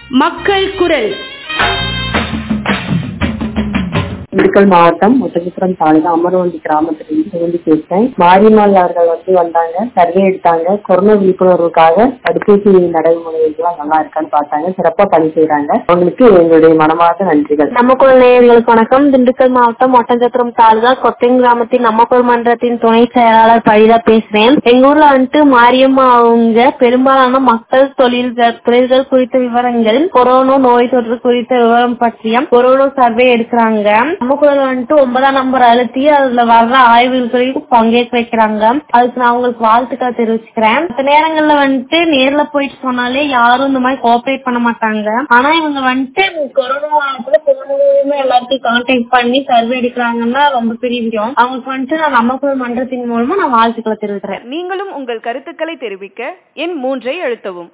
மக்கள் குரல் திண்டுக்கல் மாவட்டம் ஒட்டகுப்புறம் தாலுகா அமர்வண்டி கிராமத்திலிருந்து இருந்து பேசுறேன் மாரியம்மாள் அவர்கள் வந்து வந்தாங்க சர்வே எடுத்தாங்க கொரோனா விழிப்புணர்வுக்காக தடுப்பூசி நடைமுறைகள்லாம் நல்லா இருக்கான்னு பார்த்தாங்க சிறப்பா பணி செய்யறாங்க அவங்களுக்கு எங்களுடைய மனமார்ந்த நன்றிகள் நமக்குள் நேயர்களுக்கு வணக்கம் திண்டுக்கல் மாவட்டம் ஒட்டஞ்சத்திரம் தாலுகா கொட்டிங் கிராமத்தின் நமக்குள் மன்றத்தின் துணை செயலாளர் பழிதா பேசுறேன் எங்க ஊர்ல வந்துட்டு மாரியம்மா அவங்க பெரும்பாலான மக்கள் தொழில்கள் தொழில்கள் குறித்த விவரங்கள் கொரோனா நோய் தொற்று குறித்த விவரம் பற்றியும் கொரோனா சர்வே எடுக்கிறாங்க நமக்குள்ள வந்துட்டு ஒன்பதாம் நம்பர் அழுத்தி அதுல வர்ற ஆய்வுகளையும் பங்கேற்க வைக்கிறாங்க அதுக்கு நான் உங்களுக்கு வாழ்த்துக்கள் தெரிவிச்சுக்கிறேன் மத்த நேரங்கள்ல வந்துட்டு நேர்ல போயிட்டு சொன்னாலே யாரும் இந்த மாதிரி கோஆபரேட் பண்ண மாட்டாங்க ஆனா இவங்க வந்துட்டு கொரோனா காலத்துல போனதுமே எல்லாத்தையும் கான்டாக்ட் பண்ணி சர்வே எடுக்கிறாங்கன்னா ரொம்ப பெரிய விஷயம் அவங்களுக்கு வந்துட்டு நான் நமக்குள் மன்றத்தின் மூலமா நான் வாழ்த்துக்களை தெரிவிக்கிறேன் நீங்களும் உங்கள் கருத்துக்களை தெரிவிக்க எண் மூன்றை அழுத்தவும்